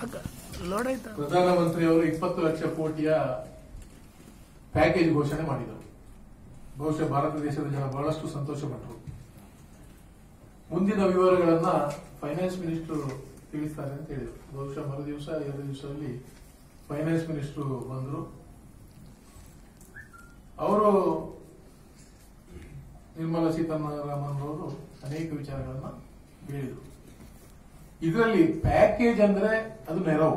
load ಆಯ್ತಾ ಪ್ರಧಾನಮಂತ್ರಿ ಅವರು ಇಪ್ಪತ್ತು ಲಕ್ಷ ಕೋಟಿಯ ಪ್ಯಾಕೇಜ್ ಘೋಷಣೆ ಮಾಡಿದರು ಬಹುಶಃ ಭಾರತ ದೇಶದ ಜನ ಬಹಳಷ್ಟು ಸಂತೋಷಪಟ್ಟರು ಮುಂದಿನ ವಿವರಗಳನ್ನ ಫೈನಾನ್ಸ್ ಮಿನಿಸ್ಟರ್ ತಿಳಿಸ್ತಾರೆ ಅಂತ ಹೇಳಿದರು ಬಹುಶಃ ಮರು ದಿವಸ ಎರಡು ದಿವಸದಲ್ಲಿ ಫೈನಾನ್ಸ್ ಮಿನಿಸ್ಟರ್ ಬಂದರು ಅವರು ನಿರ್ಮಲಾ ಸೀತಾರಾಮನ್ ಅವರು ಅನೇಕ ವಿಚಾರಗಳನ್ನ ಹೇಳಿದರು ಇದರಲ್ಲಿ ಪ್ಯಾಕೇಜ್ ಅಂದ್ರೆ ಅದು ನೆರವು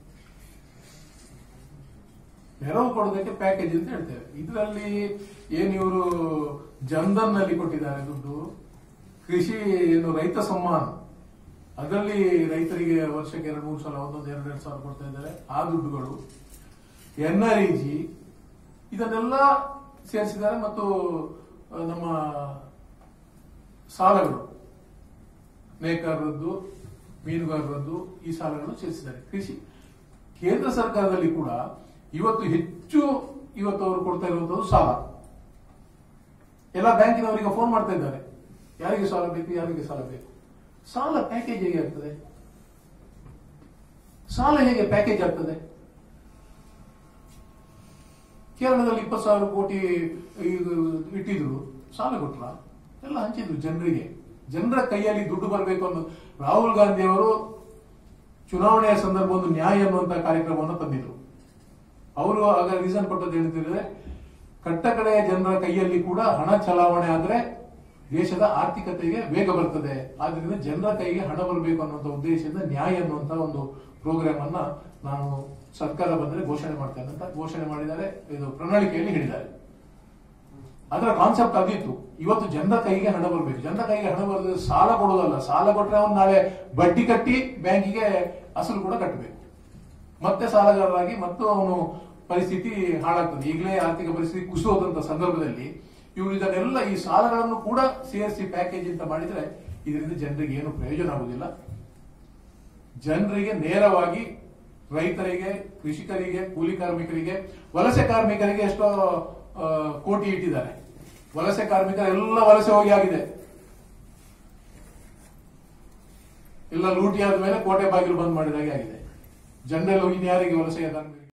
ನೆರವು ಕೊಡೋದಕ್ಕೆ ಪ್ಯಾಕೇಜ್ ಅಂತ ಹೇಳ್ತೇವೆ ಇದರಲ್ಲಿ ಏನು ಇವರು ಜನ್ಧನ್ ನಲ್ಲಿ ಕೊಟ್ಟಿದ್ದಾರೆ ದುಡ್ಡು ಕೃಷಿ ಏನು ರೈತ ಸಮ್ಮಾನ ಅದರಲ್ಲಿ ರೈತರಿಗೆ ವರ್ಷಕ್ಕೆ ಎರಡು ಮೂರು ಸಲ ಒಂದೊಂದು ಎರಡು ಎರಡು ಸಾವಿರ ಕೊಡ್ತಾ ಇದ್ದಾರೆ ಆ ದುಡ್ಡುಗಳು ಎನ್ ಆರ್ ಇ ಜಿ ಇದನ್ನೆಲ್ಲ ಸೇರಿಸಿದ್ದಾರೆ ಮತ್ತು ಆ, ನಮ್ಮ ಸಾಲಗಳು ನೇಕಾರರದ್ದು ಮೀನುಗಾರರದ್ದು ಈ ಸಾಲಗಳನ್ನು ಸೇರಿಸಿದ್ದಾರೆ ಕೃಷಿ ಕೇಂದ್ರ ಸರ್ಕಾರದಲ್ಲಿ ಕೂಡ ಇವತ್ತು ಹೆಚ್ಚು ಇವತ್ತು ಅವರು ಕೊಡ್ತಾ ಇರುವಂತದ್ದು ಸಾಲ ಎಲ್ಲ ಬ್ಯಾಂಕಿನವರಿಗೆ ಫೋನ್ ಮಾಡ್ತಾ ಇದ್ದಾರೆ ಯಾರಿಗೆ ಸಾಲ ಬೇಕು ಯಾರಿಗೆ ಸಾಲ ಬೇಕು ಸಾಲ ಪ್ಯಾಕೇಜ್ ಹೇಗೆ ಆಗ್ತದೆ ಸಾಲ ಹೇಗೆ ಪ್ಯಾಕೇಜ್ ಆಗ್ತದೆ ಕೇರಳದಲ್ಲಿ ಇಪ್ಪತ್ತು ಸಾವಿರ ಕೋಟಿ ಇದು ಇಟ್ಟಿದ್ರು ಸಾಲ ಕೊಟ್ರ ಎಲ್ಲ ಹಂಚಿದ್ರು ಜನರಿಗೆ ಜನರ ಕೈಯಲ್ಲಿ ದುಡ್ಡು ಬರಬೇಕು ಅನ್ನೋ ರಾಹುಲ್ ಗಾಂಧಿ ಅವರು ಚುನಾವಣೆಯ ಸಂದರ್ಭ ಒಂದು ನ್ಯಾಯ ಅನ್ನುವಂತ ಕಾರ್ಯಕ್ರಮವನ್ನು ತಂದಿದ್ರು ಅವರು ಆಗ ರೀಸನ್ ಕೊಟ್ಟದ್ದು ಹೇಳ್ತಿದ್ರೆ ಕಟ್ಟ ಕಡೆಯ ಜನರ ಕೈಯಲ್ಲಿ ಕೂಡ ಹಣ ಚಲಾವಣೆ ಆದ್ರೆ ದೇಶದ ಆರ್ಥಿಕತೆಗೆ ವೇಗ ಬರ್ತದೆ ಆದ್ರಿಂದ ಜನರ ಕೈಗೆ ಹಣ ಬರಬೇಕು ಅನ್ನುವಂತ ಉದ್ದೇಶದಿಂದ ನ್ಯಾಯ ಅನ್ನುವಂತ ಒಂದು ಪ್ರೋಗ್ರಾಮ್ ಅನ್ನ ನಾನು ಸರ್ಕಾರ ಬಂದ್ರೆ ಘೋಷಣೆ ಮಾಡ್ತೇನೆ ಅಂತ ಘೋಷಣೆ ಮಾಡಿದ್ದಾರೆ ಇದು ಪ್ರಣಾಳಿಕೆಯಲ್ಲಿ ಹೇಳಿದ್ದಾರೆ ಅದರ ಕಾನ್ಸೆಪ್ಟ್ ಅದಿತ್ತು ಇವತ್ತು ಜನರ ಕೈಗೆ ಹಣ ಬರಬೇಕು ಜನರ ಕೈಗೆ ಹಣ ಬರದೆ ಸಾಲ ಕೊಡೋದಲ್ಲ ಸಾಲ ಕೊಟ್ರೆ ಅವನು ನಾಳೆ ಬಡ್ಡಿ ಕಟ್ಟಿ ಬ್ಯಾಂಕಿಗೆ ಅಸಲು ಕೂಡ ಕಟ್ಟಬೇಕು ಮತ್ತೆ ಸಾಲಗಾರರಾಗಿ ಮತ್ತು ಅವನು ಪರಿಸ್ಥಿತಿ ಹಾಳಾಗ್ತದೆ ಈಗಲೇ ಆರ್ಥಿಕ ಪರಿಸ್ಥಿತಿ ಕುಸಿಯೋದಂತ ಸಂದರ್ಭದಲ್ಲಿ ಇವರು ಇದನ್ನೆಲ್ಲ ಈ ಸಾಲಗಳನ್ನು ಕೂಡ ಸೇರಿಸಿ ಪ್ಯಾಕೇಜ್ ಅಂತ ಮಾಡಿದ್ರೆ ಇದರಿಂದ ಜನರಿಗೆ ಏನು ಪ್ರಯೋಜನ ಆಗುದಿಲ್ಲ ಜನರಿಗೆ ನೇರವಾಗಿ ರೈತರಿಗೆ ಕೃಷಿಕರಿಗೆ ಕೂಲಿ ಕಾರ್ಮಿಕರಿಗೆ ವಲಸೆ ಕಾರ್ಮಿಕರಿಗೆ ಎಷ್ಟೋ ಆ, ಕೋಟಿ ಇಟ್ಟಿದ್ದಾರೆ ವಲಸೆ ಕಾರ್ಮಿಕರ ಎಲ್ಲ ವಲಸೆ ಹೋಗಿ ಆಗಿದೆ ಎಲ್ಲ ಲೂಟಿ ಆದ ಮೇಲೆ ಕೋಟೆ ಬಾಗಿಲು ಬಂದ್ ಮಾಡಿದಾಗೆ ಆಗಿದೆ ಜನರೆಲ್ಲ ಹೋಗಿ ಯಾರಿಗೆ ವಲಸೆ ಕಾರ್ಮಿಕರಿಗೆ